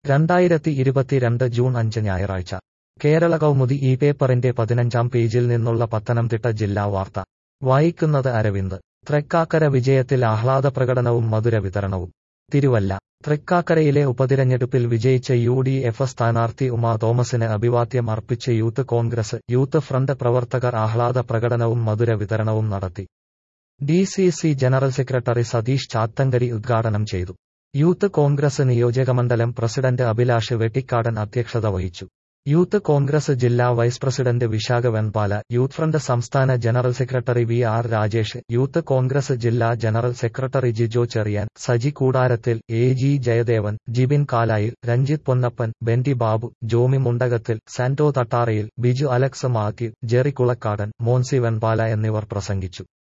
രണ്ടായിരത്തി ഇരുപത്തിരണ്ട് ജൂൺ അഞ്ച് ഞായറാഴ്ച കേരള കൗമുദി ഈ പേപ്പറിന്റെ പതിനഞ്ചാം പേജിൽ നിന്നുള്ള പത്തനംതിട്ട ജില്ലാ വാർത്ത വായിക്കുന്നത് അരവിന്ദ് തൃക്കാക്കര വിജയത്തിൽ ആഹ്ലാദ പ്രകടനവും മധുര വിതരണവും തിരുവല്ല തൃക്കാക്കരയിലെ ഉപതിരഞ്ഞെടുപ്പിൽ വിജയിച്ച യു ഡി എഫ് സ്ഥാനാർത്ഥി ഉമാ തോമസിന് അഭിവാദ്യം അർപ്പിച്ച് യൂത്ത് കോൺഗ്രസ് യൂത്ത് ഫ്രണ്ട് പ്രവർത്തകർ ആഹ്ലാദ പ്രകടനവും മധുര വിതരണവും നടത്തി D C C general secretary Satheesh Chathankari ഉദ്ഘാടനം ചെയ്തു യൂത്ത് കോൺഗ്രസ് നിയോജകമണ്ഡലം പ്രസിഡന്റ് അഭിലാഷ് വെട്ടിക്കാടൻ അധ്യക്ഷത വഹിച്ചു യൂത്ത് കോൺഗ്രസ് ജില്ലാ vice president Visakh Venpala youth front സംസ്ഥാന general secretary V R Rajesh youth Congress ജില്ലാ ജനറൽ സെക്രട്ടറി ജിജോ ചെറിയാൻ സജി കൂടാരത്തിൽ എ ജി ജയദേവൻ ജിബിൻ കാലായിൽ രഞ്ജിത്ത് പൊന്നപ്പൻ ബെന്റി ബാബു ജോമി മുണ്ടകത്തിൽ സാന്റോ തട്ടാറയിൽ ബിജു അലക്സ് മാത്യു ജെറി കുളക്കാടൻ മോൻസി വെൺപാല എന്നിവർ പ്രസംഗിച്ചു